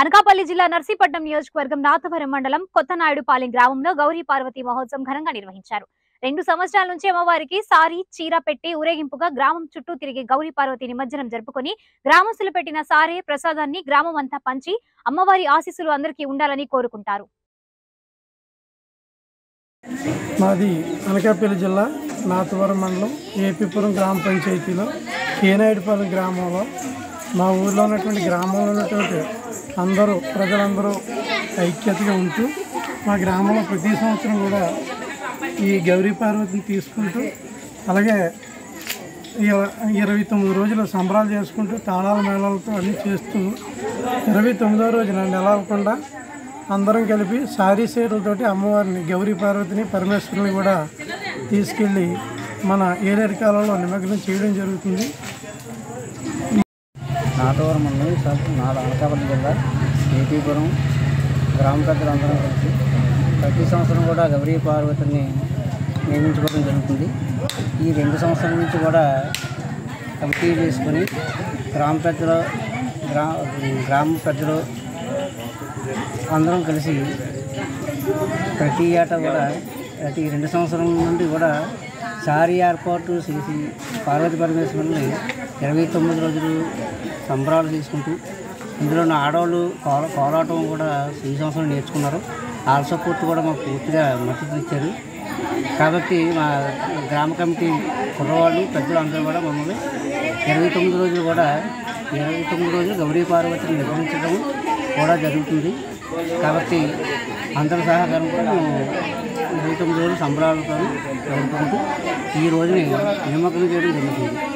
అనకాపల్లి జిల్లా నర్సీపట్నం నియోజకవర్గం నాథవరం మండలం కొత్తనాయుడుపాలెం గ్రామంలో గౌరీ పార్వతి మహోత్సవం ఘనంగా నిర్వహించారు రెండు సంవత్సరాల నుంచి అమ్మవారికి సారీ చీర పెట్టి ఊరేగింపుగా గ్రామం చుట్టూ తిరిగి గౌరీ పార్వతి నిమజ్జనం జరుపుకొని గ్రామస్తులు పెట్టిన సారే ప్రసాదాన్ని గ్రామం అంతా పంచి అమ్మవారి ఆశీస్సులు అందరికీ ఉండాలని కోరుకుంటారు మాది అనకాపల్లి జిల్లా నాతవరం మండలం ఏపీపురం గ్రామ పంచాయతీలో కేనాయుడుపాలెం గ్రామంలో మా ఊర్లో ఉన్నటువంటి గ్రామంలో ఉన్నటువంటి అందరూ ప్రజలందరూ ఐక్యతగా ఉంటూ మా గ్రామంలో ప్రతి సంవత్సరం కూడా ఈ గౌరీ పార్వతిని తీసుకుంటూ అలాగే ఇర- ఇరవై తొమ్మిది రోజులు సంబరాలు చేసుకుంటూ తాళాల మేళాలతో అన్నీ చేస్తూ ఇరవై తొమ్మిదో రోజున నెలవకుండా అందరం కలిపి సారీ సీరలతోటి అమ్మవారిని గౌరీ పార్వతిని పరమేశ్వరుని కూడా తీసుకెళ్ళి మన ఏలేరు కాలంలో నిమగ్నం చేయడం జరుగుతుంది నాటవరం మండలం సబ్ నాలుగు అనకాపల్లి జిల్లా ఏపీపురం గ్రామ పెద్దలందరం కలిసి ప్రతి సంవత్సరం కూడా గౌరీ పార్వతిని నియమించుకోవడం జరుగుతుంది ఈ రెండు సంవత్సరాల నుంచి కూడా కమిటీ వేసుకొని గ్రామ పెద్దలు గ్రా గ్రామ పెద్దలు అందరం కలిసి ప్రతి ఏటా కూడా ప్రతి రెండు సంవత్సరం నుండి కూడా సారీ ఏర్పాటు చేసి పార్వతి పరమేశ్వరుని ఇరవై తొమ్మిది రోజులు సంబరాలు చేసుకుంటూ ఇందులో ఉన్న ఆడవాళ్ళు కోల కోలాటం కూడా ఈ సంవత్సరం నేర్చుకున్నారు వాళ్ళ సపోర్ట్ కూడా మాకు పూర్తిగా మద్దతు ఇచ్చారు కాబట్టి మా గ్రామ కమిటీ కుర్రవాళ్ళు పెద్దలు అందరూ కూడా మమ్మల్ని ఇరవై తొమ్మిది రోజులు కూడా ఇరవై తొమ్మిది రోజులు గౌరీ పార్వతిని నిర్వహించడం కూడా జరుగుతుంది కాబట్టి అందరి సహకారంతో మేము ఇరవై తొమ్మిది రోజులు సంబరాలతో జరుపుకుంటూ ఈ రోజుని నిమగ్నం చేయడం జరుగుతుంది